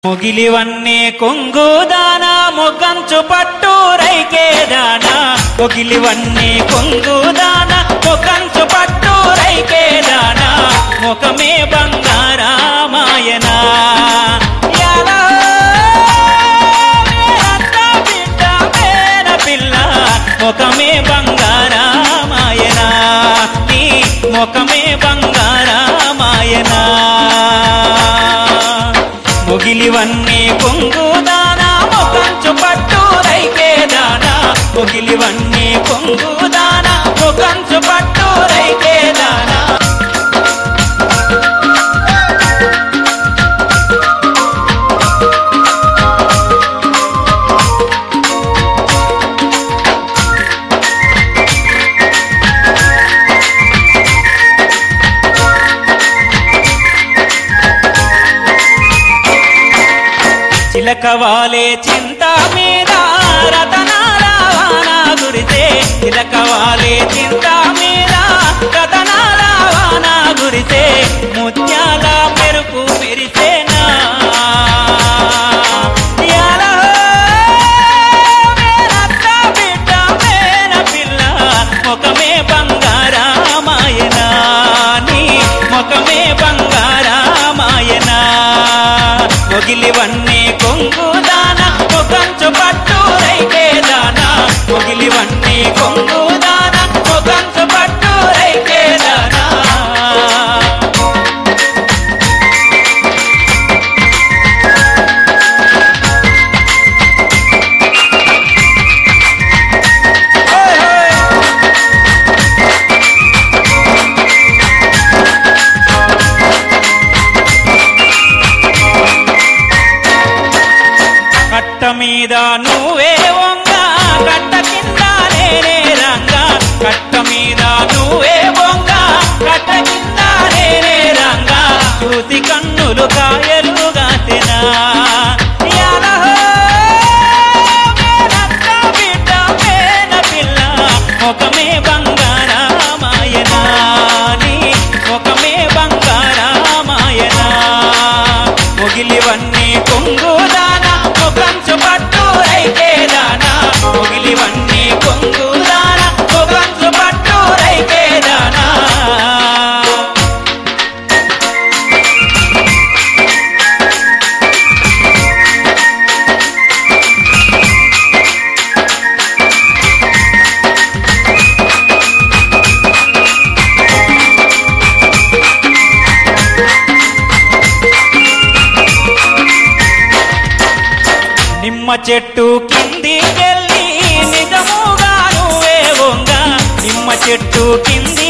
మొగిలివన్నే కొంగు దాన మొగ్గంచు పట్టు రైకే దాన మొగిలివన్నే కొంగు దాన మొగ్గంచు పట్టు రైకే దాన ముఖమే బంగారామాయన యాలా, మేనత్త బిడ్డ మేన పిల్ల ముఖమే బంగారామాయన నీ ముఖమే బంగారామాయనా ముగిలివన్నీ కొంగు దానా ముఖంచు పట్టు రైకే దానా ముగిలివన్నీ కొంగు దానా ముఖంచు పట్టు రైకే దానా చిలకవాలే చింత మీద రతనాల వాన గురితే చిలకవాలే చింత మీద రతనాల వాన గురితే ముత్యాల మెరుపు మెరిసేనా యాలో, మేనత్త బిడ్డ మేన పిల్ల ముఖమే బంగారామాయనా నీ ముఖమే బంగారామాయనా మొగిలివన్నీ కొంగు దాన ముఖంచు పట్టు రైకే దాన మొగిలివన్నీ కొంగు దాన ముఖంచు పట్టు రైకే దానా హోయ్ హోయ్ కట్ట మీద నువ్వే వంగ కట్ట కింద నేనే రంగ కట్ట మీద నువ్వే వంగ కట్ట కింద నేనే రంగ చూసి కన్నులు కాయలు గాసినా యాలహో, మేనత్త బిడ్డ మేన పిల్ల ముఖమే బంగారామాయనా నీ ముఖమే బంగారామాయనా మొగిలివన్నీ కొంగు దానా ముఖంచు పట్టు రైకే దానా మొగిలివన్నీ కొంగు దానా ముఖంచు పట్టు రైకే దానా నిమ్మ చెట్టు కిందికెళ్ళి నిజముగా నువ్వే వంగ నిమ్మ చెట్టు కింది